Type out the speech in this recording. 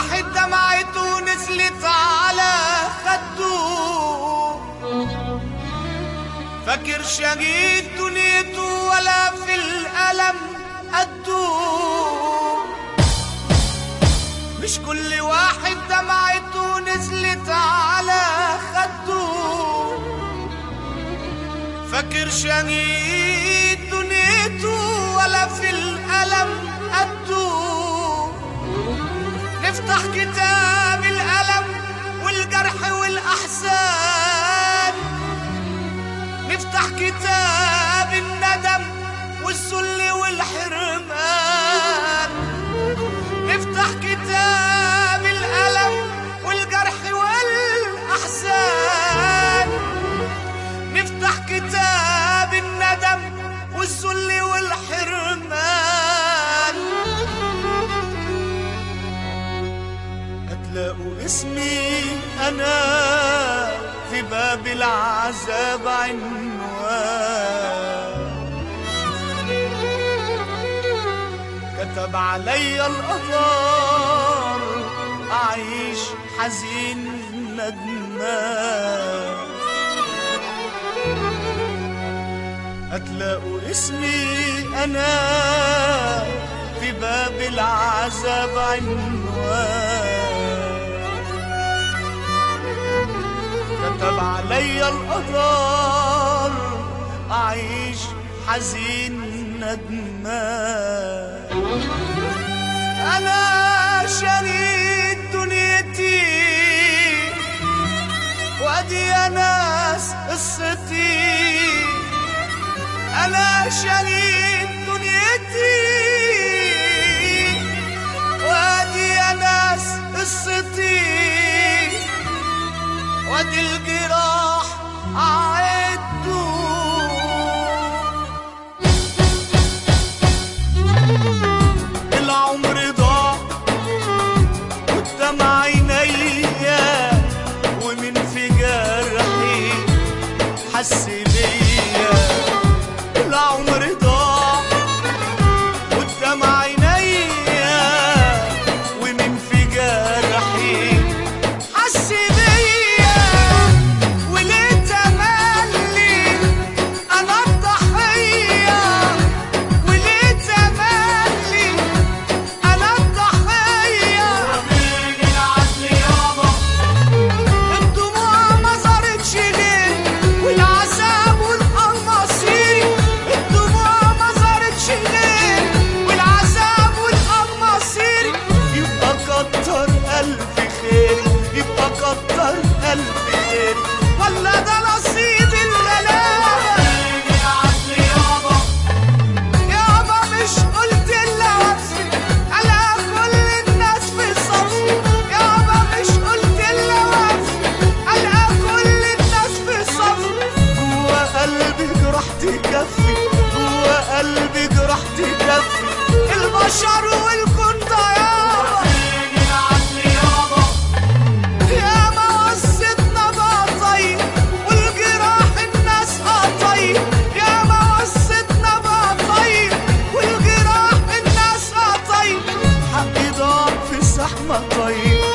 واحد دمعته نزلت على خده فاكر شهيد دنيته ولا في الألم قده مش كل واحد دمعته نزلت على خده فاكر شهيد دنيته ولا في الألم قده نفتح كتاب الألم والجرح والأحزان نفتح كتاب الندم والذل والحرمان نفتح كتاب الألم والجرح والأحزان نفتح كتاب الندم والذل والحرمان هتلاقوا اسمي أنا في باب العذاب عنوان كتب علي القدر أعيش حزين ندمان هتلاقوا اسمي أنا في باب العذاب عنوان كتب علي القدر أعيش حزين ندمان أنا شريك دنيتي وأدي يا ناس قصتي أنا شريك دنيتي وأدي يا ناس قصتي وادي الجراح أعدوا العمر ضاع قدام عينيا ومن في جرحي حس بيا العمر ضاع قدام عينيا ومن في جرحي حس بيا وليه تملي انا الضحيه وليه تملي انا الضحيه مين العدل يابا الدموع ما صارتش غير والعذاب والقماصير الدموع ما صارتش غير والعذاب والقماصير يبقى كتر ألف خير يبقى كتر ألف خير ولا ده نصيب الغلابة مين العدل يابا يابا مش قلت الا وصفي على كل الناس في صفي يابا مش قلت الا وصفي على كل الناس في صفي جوا قلبي جرح تكفي جوا قلبي جرح تكفي البشر والكون ده يابا مين العدل يابا ياما وصتنا بقى طيب والجراح الناس قطيب ياما وصتنا بقى طيب والجراح الناس قطيب حقي ضاع في الزحمة طيب